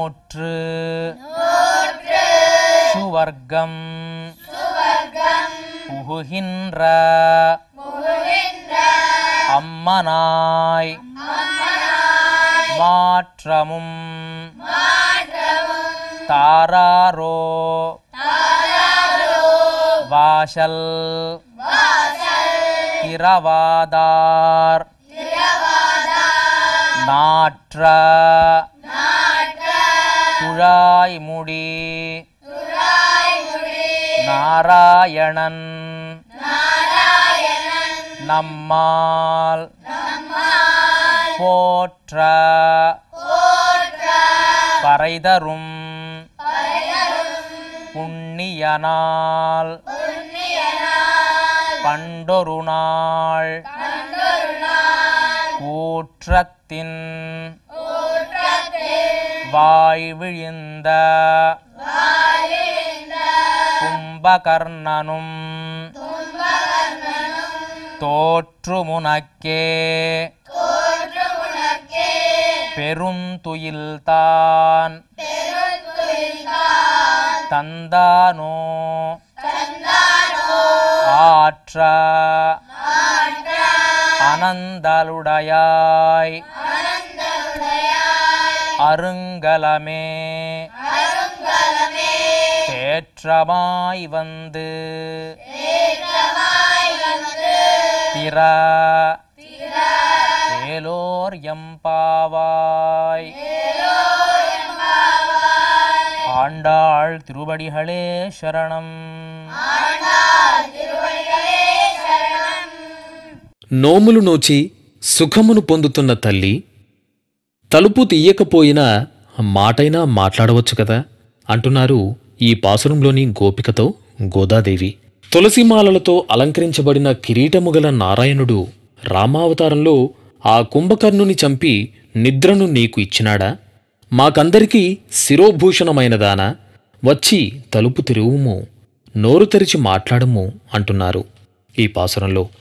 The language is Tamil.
நூற்று சுவர்க்கம் புகுகின்ற அம்மனாய் மாற்றமும் தாராரோ வாசல் திரவாதார் நாற்ற துழாய்முடி நாராயணன் நம்மால் போற்ற பறைதரும் புண்ணியனால் பண்டொரு நாள் கூற்றத்தின் வாய்விழிந்த கும்பகர்ணனும் தோற்றுமுனக்கே பெருந்துயில்தான் தந்தானோ ஆற்ற அனந்தலுடையாய் அருங்கலமே தேற்றமாய் வந்து திற ஏலோர் எம்பாவாய் ஆண்டாள் திருவடிகளே சரணம் నోములు నోచి సుఖమును పొందుతున్న తల్లి తలుపు తీయకపోయినా మాటైనా మాట్లాడవచ్చు కదా అంటున్నారు ఈ పాసురంలోని గోపికతో గోదాదేవి తులసిమాలలతో అలంకరించబడిన కిరీటము గల నారాయణుడు రామావతారంలో ఆ కుంభకర్ణుని చంపి నిద్రను నీకు ఇచ్చినాడా మాకందరికీ శిరోభూషణమైనదానా వచ్చి తలుపు తెరువుము నోరు తెరిచి మాట్లాడము అంటున్నారు ఈ పాసురంలో